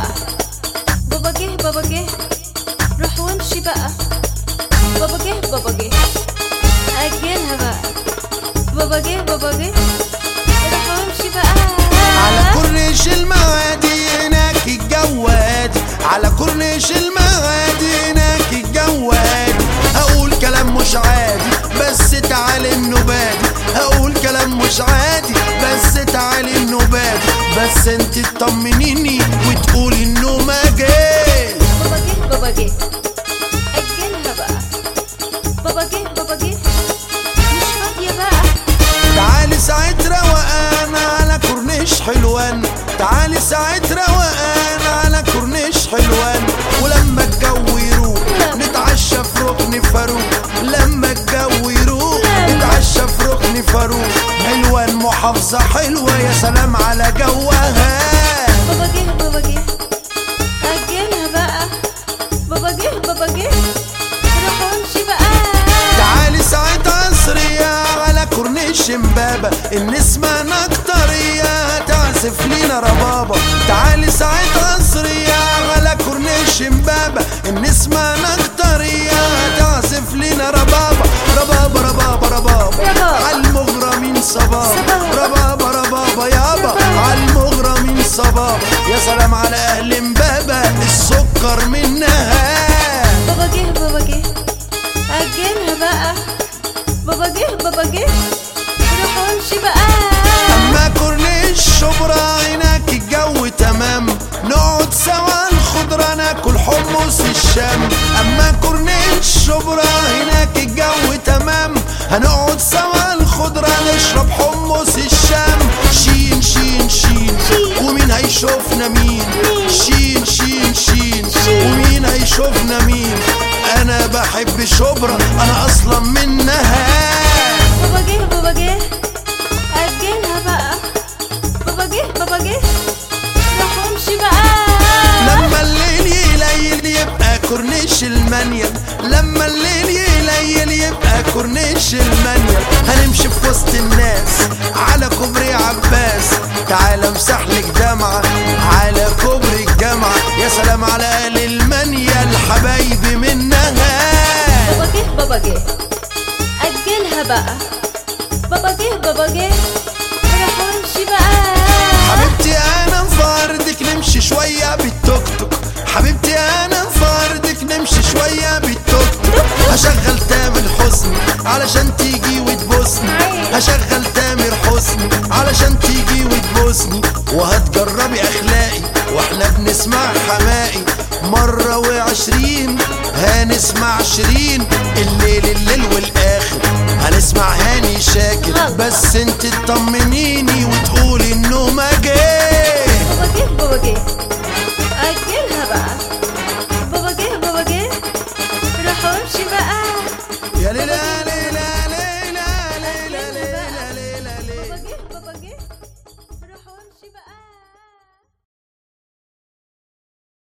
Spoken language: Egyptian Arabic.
بقى بابا جه بابا جه روح وامشي بقى بابا جه بابا جه أجلها بقى بابا جه بابا جه روح وامشي بقى على كورنيش المعادي هناك الجو هادي على كورنيش المعادي هناك الجو هادي هقول كلام مش عادي بس تعالي النبادي هقول كلام مش عادي بس تعالي النبادي بس انت تطمنيني وتقولي انه ما جاش بابا جه بابا جه أجلها بقى بابا جه بابا جه مش فاضية بقى تعالي ساعة روقان على كورنيش حلوان تعالي ساعة روقان على كورنيش حلوان ولما الجو يروق نتعشى في ركن فاروق لما الجو يروق نتعشى في ركن فاروق حلوان محافظة حلوة يا سلام على جوها بابا جه بابا جه أجلها بقى بابا جه بابا جه روح وامشي بقى تعالي ساعة عصرية على كورنيش امبابة النسمة نكترية تعزف لينا ربابة تعالي ساعة عصرية على كورنيش امبابة النسمة نكترية تعزف لينا ربابة ربابة ربابة ربابة ربابة. عالمغرمين صبابة صبابة. ربابة ربابة يابا ربابة. عالمغرمين صبابة يا سلام على أهل امبابة السكر منها بابا جه بابا جه أجلها بقى بابا جه بابا جه روح وامشي بقى اما كورنيش شبرا هناك الجو تمام نقعد سوا الخضرة ناكل حمص الشام اما كورنيش شبرا هناك الجو تمام هنقعد سوا الخضرة نشرب حمص الشام شين شين شين شين. ومين هيشوفنا مين مين؟ شين شين شين شين. ومين هيشوفنا مين انا بحب شبرا انا اصلا منها بابا جه بابا جه أجلها بقى بابا جه بابا جه روح وامشي بقى لما الليل يليل يبقى كورنيش المنيل لما الليل يليل يبقى كورنيش المنيل هنمشي في وسط الناس على كوبري عباس تعال امسح لك دمعة على كوبري الجامعة يا سلام على اهل المنيل حبايبي منها بابا جه بابا جه أجلها بقى بابا جه بابا جه روح وامشي بقى حبيبتي انا مفردك نمشي شوية بالتوك توك حبيبتي انا مفردك نمشي شوية بالتوك توك هشغل تامر حسني علشان تيجي وتبوسني هشغل تامر حسني علشان تيجي وتبوسني وهتجربي اخلاقي واحنا بنسمع حمائي مرة وعشرين هنسمع عشرين الليل الليل والاخر هنسمع هاني شاكر بس انت تطمنيني وتقولي انه ما جاي بابا جه بابا جه أجلها بقى